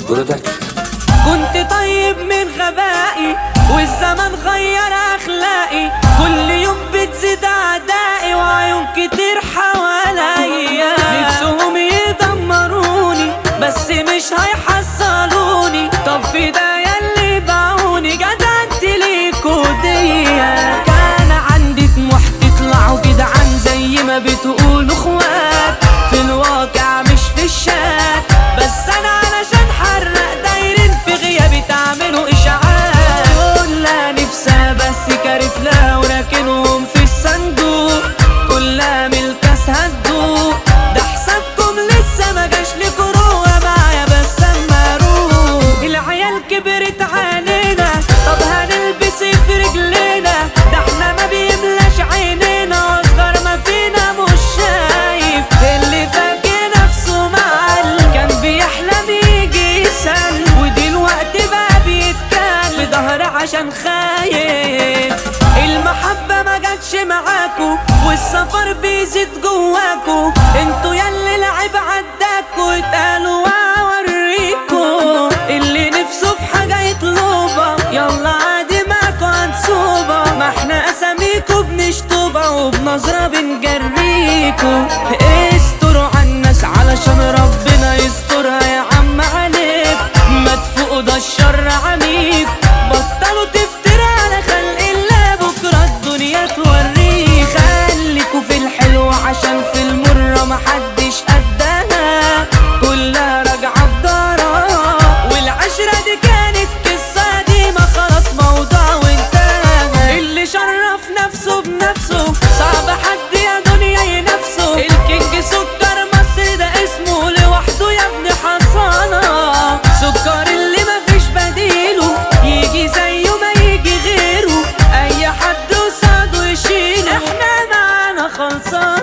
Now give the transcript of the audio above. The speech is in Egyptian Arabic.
برودكشن كنت طيب من غبائي والزمن غير اخلاقي كل يوم بتزيد اعدائي وعيون كتير حواليا نفسهم يدمروني بس مش هيحصلوني طب في ده ياللي باعوني جدعت ليكوا ديا كان عندي طموح تطلعوا جدعان زي ما بتقولوا اخوات في الواقع مش في الشات بس انا علشان حرق دايرين في غيابي تعملوا اشاعات كلها نفسها بس كارف لها وراكنهم في الصندوق كلها ملكس هتدوق ده حسابكم لسه ما جاش لكوا روح معايا بس اما اروح العيال كبرت علينا طب هنلبس إيه في رجلينا ده احنا ما بيملاش عينينا اصغر ما فينا مش شايف اللي فاكر نفسه معل كان بيحلم يجي يسال ودلوقتي بقى بيتكال في ظهر عشان خايف المحبة ما جاتش معاكو والسفر بيزيد جواكو انتوا ياللي العيب عداكو اتقالوا واوريكو اللي نفسه في حاجة يطلبها يلا عادي معاكو هنسوبة ما احنا اساميكو بنشطبها وبنظرة بنجريكو استروا عالناس علشان ربنا يسترها يا عم عليك ما تفوقوا ده الشر عميق بطلوا تفترى على خلق الله بكرة الدنيا توريك خليكوا في الحلو عشان في المرة محدش قدها كلها راجعة بدارها والعشرة دي كانت قصة ديما خلاص موضوع وانتهى اللي شرف نفسه بنفسه صعب حد يا دنيا ينافسه الكينج سكر مصر ده اسمه لوحده يا ابني حصانة سكر اللي مفيش بديله يجي زيه ما يجي غيره اي حد قصاده يشيله احنا معانا خلصان